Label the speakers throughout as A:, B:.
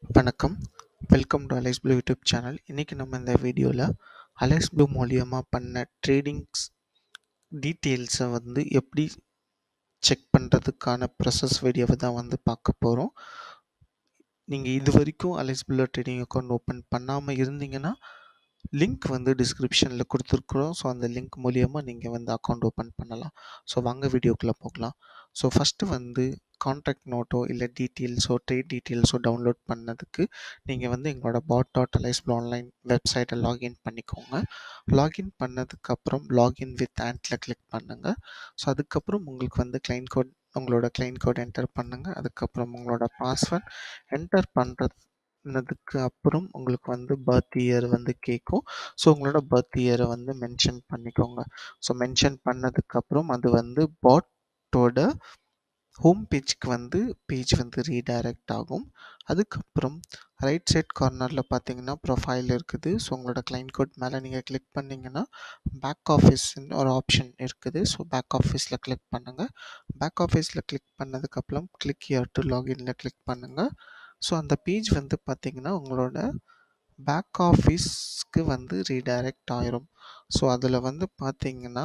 A: வணக்கம் welcome to Alice Blue YouTube channel இன்றைக்கி நம்ம இந்த வீடியோவில் அலைஸ் ப்ளூ மூலியமாக பண்ண ட்ரேடிங்ஸ் டீட்டெயில்ஸை வந்து எப்படி செக் பண்ணுறதுக்கான ப்ரொசஸ் வீடியோவை தான் வந்து பார்க்க போகிறோம் நீங்கள் இது வரைக்கும் Alice Blue trading account open பண்ணாமல் இருந்தீங்கன்னா லிங்க் வந்து டிஸ்கிரிப்ஷனில் கொடுத்துருக்குறோம் ஸோ அந்த லிங்க் மூலியமாக நீங்கள் வந்து அக்கௌண்ட் ஓப்பன் பண்ணலாம் ஸோ வாங்க வீடியோக்குள்ளே போகலாம் ஸோ ஃபஸ்ட்டு வந்து கான்டாக்ட் நோட்டோ இல்லை டீட்டெயில்ஸோ ட்ரேட் டீட்டெயில்ஸோ டவுன்லோட் பண்ணதுக்கு நீங்கள் வந்து எங்களோட பாட் டாட் அலைஸ் ஆன்லைன் வெப்சைட்டை லாகின் பண்ணிக்கோங்க லாகின் பண்ணதுக்கப்புறம் லாகின் வித் ஆண்ட்டில் கிளிக் பண்ணுங்கள் ஸோ அதுக்கப்புறம் உங்களுக்கு வந்து கிளைண்ட் கோட் உங்களோட கிளைண்ட் கோட் என்டர் பண்ணுங்கள் அதுக்கப்புறம் உங்களோட பாஸ்வேர்ட் என்டர் பண்ணுறதுக்கு அப்புறம் உங்களுக்கு வந்து பர்த் இயர் வந்து கேட்கும் ஸோ உங்களோட பர்த் இயரை வந்து மென்ஷன் பண்ணிக்கோங்க ஸோ மென்ஷன் பண்ணதுக்கப்புறம் அது வந்து பாட்டோட ஹோம் பேஜ்க்கு வந்து பேஜ் வந்து ரீடைரக்ட் ஆகும் அதுக்கப்புறம் ரைட் சைட் கார்னரில் பார்த்தீங்கன்னா ப்ரொஃபைல் இருக்குது ஸோ உங்களோட கிளைண்ட் கோட் மேலே நீங்கள் கிளிக் பண்ணிங்கன்னா பேக் ஆஃபீஸ்ன்னு ஒரு ஆப்ஷன் இருக்குது ஸோ பேக் ஆஃபீஸில் கிளிக் பண்ணுங்கள் பேக் ஆஃபீஸில் கிளிக் பண்ணதுக்கப்புறம் கிளிக் இயர் டு லாகின்ல கிளிக் பண்ணுங்கள் ஸோ அந்த பேஜ் வந்து பார்த்தீங்கன்னா உங்களோட பேக் ஆஃபீஸ்க்கு வந்து ரீடைரக்ட் ஆயிரும் ஸோ அதில் வந்து பார்த்தீங்கன்னா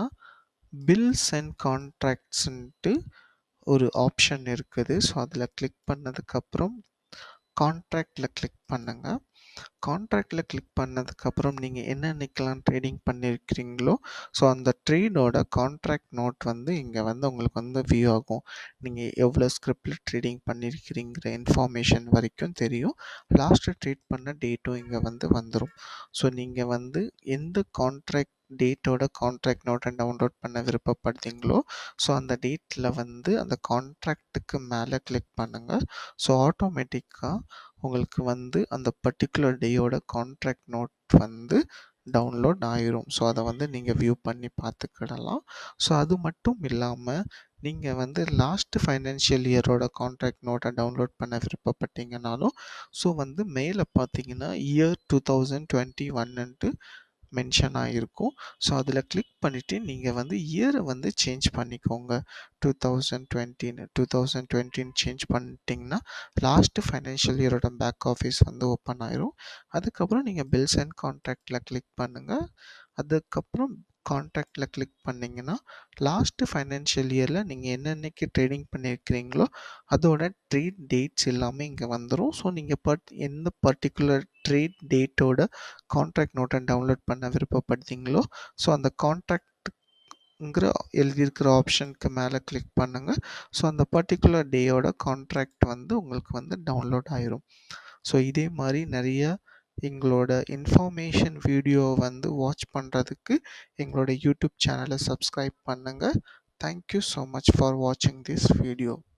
A: பில்ஸ் அண்ட் கான்ட்ராக்ட்ஸுன்ட்டு ஒரு ஆப்ஷன் இருக்குது ஸோ அதில் கிளிக் பண்ணதுக்கப்புறம் கான்ட்ராக்டில் கிளிக் பண்ணுங்கள் கான்ட்ராக்டில் கிளிக் பண்ணதுக்கப்புறம் நீங்கள் என்னென்னைக்கெல்லாம் ட்ரேடிங் பண்ணியிருக்கிறீங்களோ ஸோ அந்த ட்ரேடோட கான்ட்ராக்ட் நோட் வந்து இங்கே வந்து உங்களுக்கு வந்து வியூ ஆகும் நீங்கள் எவ்வளோ ஸ்கிரிப்டில் ட்ரேடிங் பண்ணியிருக்கிறீங்கிற இன்ஃபார்மேஷன் வரைக்கும் தெரியும் லாஸ்ட்டு ட்ரேட் பண்ண டேட்டும் இங்கே வந்து வந்துடும் ஸோ நீங்கள் வந்து எந்த கான்ட்ராக்ட் டேட்டோட கான்ட்ராக்ட் நோட்டை டவுன்லோட் பண்ண விருப்பப்படுறீங்களோ ஸோ அந்த டேட்டில் வந்து அந்த கான்ட்ராக்ட்டுக்கு மேலே கிளிக் பண்ணுங்கள் ஸோ ஆட்டோமேட்டிக்காக உங்களுக்கு வந்து அந்த பர்டிகுலர் டேயோட கான்ட்ராக்ட் நோட் வந்து டவுன்லோட் ஆயிரும் ஸோ அதை வந்து நீங்கள் வியூ பண்ணி பார்த்துக்கிடலாம் ஸோ அது மட்டும் இல்லாமல் நீங்கள் வந்து லாஸ்ட் ஃபைனான்ஷியல் இயரோட கான்ட்ராக்ட் நோட்டை டவுன்லோட் பண்ண விருப்பப்பட்டீங்கனாலும் ஸோ வந்து மேலே பார்த்தீங்கன்னா இயர் டூ தௌசண்ட் டுவெண்ட்டி ஒன்னுன்ட்டு மென்ஷன் ஆகிருக்கும் ஸோ அதில் கிளிக் பண்ணிவிட்டு நீங்கள் வந்து இயரை வந்து சேஞ்ச் பண்ணிக்கோங்க டூ தௌசண்ட் டுவெண்ட்டின்னு டூ தௌசண்ட் டுவெண்ட்டின்னு சேஞ்ச் பண்ணிட்டீங்கன்னா லாஸ்ட்டு ஃபைனான்ஷியல் இயரோட பேக் ஆஃபீஸ் வந்து ஓப்பன் ஆயிரும் அதுக்கப்புறம் நீங்கள் பில்ஸ் அண்ட் கான்ட்ராக்டில் கிளிக் பண்ணுங்கள் அதுக்கப்புறம் கான்ட்ராக்டில் கிளிக் பண்ணிங்கன்னா லாஸ்ட்டு ஃபைனான்ஷியல் இயரில் நீங்கள் என்னென்னைக்கு ட்ரேடிங் பண்ணியிருக்கிறீங்களோ அதோட ட்ரேட் டேட்ஸ் எல்லாமே இங்கே வந்துடும் ஸோ நீங்கள் பர்ட் எந்த பர்டிகுலர் ட்ரேட் டேட்டோட கான்ட்ராக்ட் நோட்டை டவுன்லோட் பண்ண விருப்பப்படுறீங்களோ ஸோ அந்த கான்ட்ராக்ட்ங்கிற எழுதியிருக்கிற ஆப்ஷனுக்கு மேலே கிளிக் பண்ணுங்கள் ஸோ அந்த பர்டிகுலர் டேயோட கான்ட்ராக்ட் வந்து உங்களுக்கு வந்து டவுன்லோட் ஆயிரும் ஸோ இதே மாதிரி நிறைய எங்களோட இன்ஃபர்மேஷன் வீடியோ வந்து வாட்ச் பண்ணுறதுக்கு எங்களோட யூடியூப் சேனலை சப்ஸ்கிரைப் பண்ணுங்கள் தேங்க்யூ ஸோ மச் ஃபார் வாட்சிங் திஸ் வீடியோ